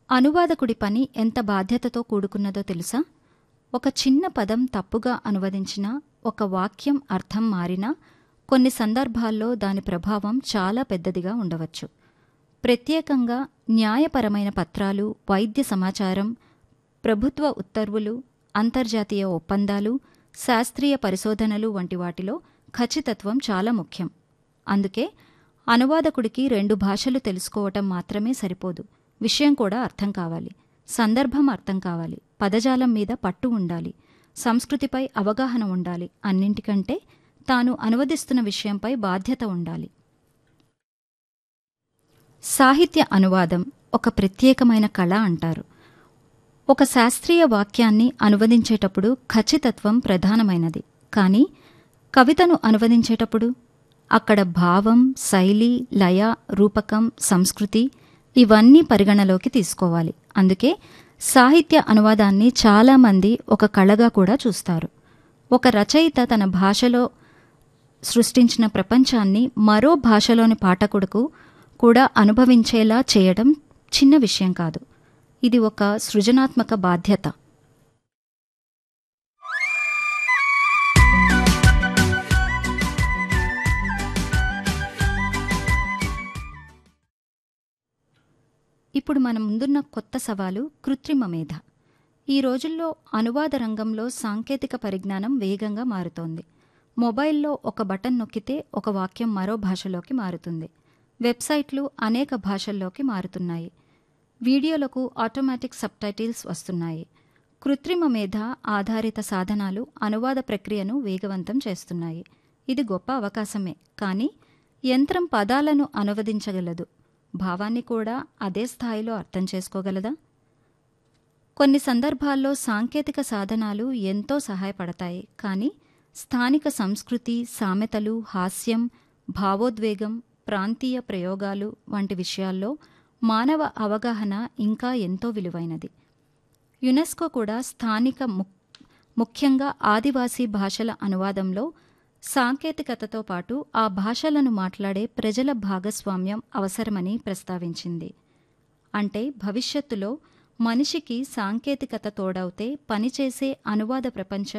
అనువాదకుడి పని ఎంత బాధ్యతతో కూడుకున్నదో తెలుసా ఒక చిన్న పదం తప్పుగా అనువదించినా ఒక వాక్యం అర్థం మారినా కొన్ని సందర్భాల్లో దాని ప్రభావం చాలా పెద్దదిగా ఉండవచ్చు ప్రత్యేకంగా న్యాయపరమైన పత్రాలు వైద్య సమాచారం ప్రభుత్వ ఉత్తర్వులు అంతర్జాతీయ ఒప్పందాలు శాస్త్రీయ పరిశోధనలు వంటి వాటిలో ఖచ్చితత్వం చాలా ముఖ్యం అందుకే అనువాదకుడికి రెండు భాషలు తెలుసుకోవటం మాత్రమే సరిపోదు విషయం కూడా అర్థం కావాలి సందర్భం అర్థం కావాలి పదజాలం మీద పట్టు ఉండాలి సంస్కృతిపై అవగాహన ఉండాలి అన్నింటికంటే తాను అనువదిస్తున్న విషయంపై బాధ్యత ఉండాలి సాహిత్య అనువాదం ఒక ప్రత్యేకమైన కళ అంటారు ఒక శాస్త్రీయ వాక్యాన్ని అనువదించేటప్పుడు ఖచ్చితత్వం ప్రధానమైనది కానీ కవితను అనువదించేటప్పుడు అక్కడ భావం శైలి లయ రూపకం సంస్కృతి ఇవన్నీ పరిగణలోకి తీసుకోవాలి అందుకే సాహిత్య అనువాదాన్ని చాలామంది ఒక కళగా కూడా చూస్తారు ఒక రచయిత తన భాషలో సృష్టించిన ప్రపంచాన్ని మరో భాషలోని పాఠకుడుకు కూడా అనుభవించేలా చేయడం చిన్న విషయం కాదు ఇది ఒక సృజనాత్మక బాధ్యత ఇప్పుడు మన ముందున్న కొత్త సవాలు కృత్రిమ మేధ ఈ రోజుల్లో అనువాద రంగంలో సాంకేతిక పరిజ్ఞానం వేగంగా మారుతోంది మొబైల్లో ఒక బటన్ నొక్కితే ఒక వాక్యం మరో భాషలోకి మారుతుంది వెబ్సైట్లు అనేక భాషల్లోకి మారుతున్నాయి వీడియోలకు ఆటోమేటిక్ సబ్టైటిల్స్ వస్తున్నాయి కృత్రిమ మేధ ఆధారిత సాధనాలు అనువాద ప్రక్రియను వేగవంతం చేస్తున్నాయి ఇది గొప్ప అవకాశమే కానీ యంత్రం పదాలను అనువదించగలదు భావాన్ని కూడా అదే స్థాయిలో అర్థం చేసుకోగలదా కొన్ని సందర్భాల్లో సాంకేతిక సాధనాలు ఎంతో సహాయపడతాయి కానీ స్థానిక సంస్కృతి సామెతలు హాస్యం భావోద్వేగం ప్రాంతీయ ప్రయోగాలు వంటి విషయాల్లో మానవ అవగాహన ఇంకా ఎంతో విలువైనది యునెస్కో కూడా స్థానిక ముఖ్యంగా ఆదివాసీ భాషల అనువాదంలో సాంకేతికతతో పాటు ఆ భాషలను మాట్లాడే ప్రజల భాగస్వామ్యం అవసరమని ప్రస్తావించింది అంటే భవిష్యత్తులో మనిషికి సాంకేతికత తోడవుతే పనిచేసే అనువాద ప్రపంచం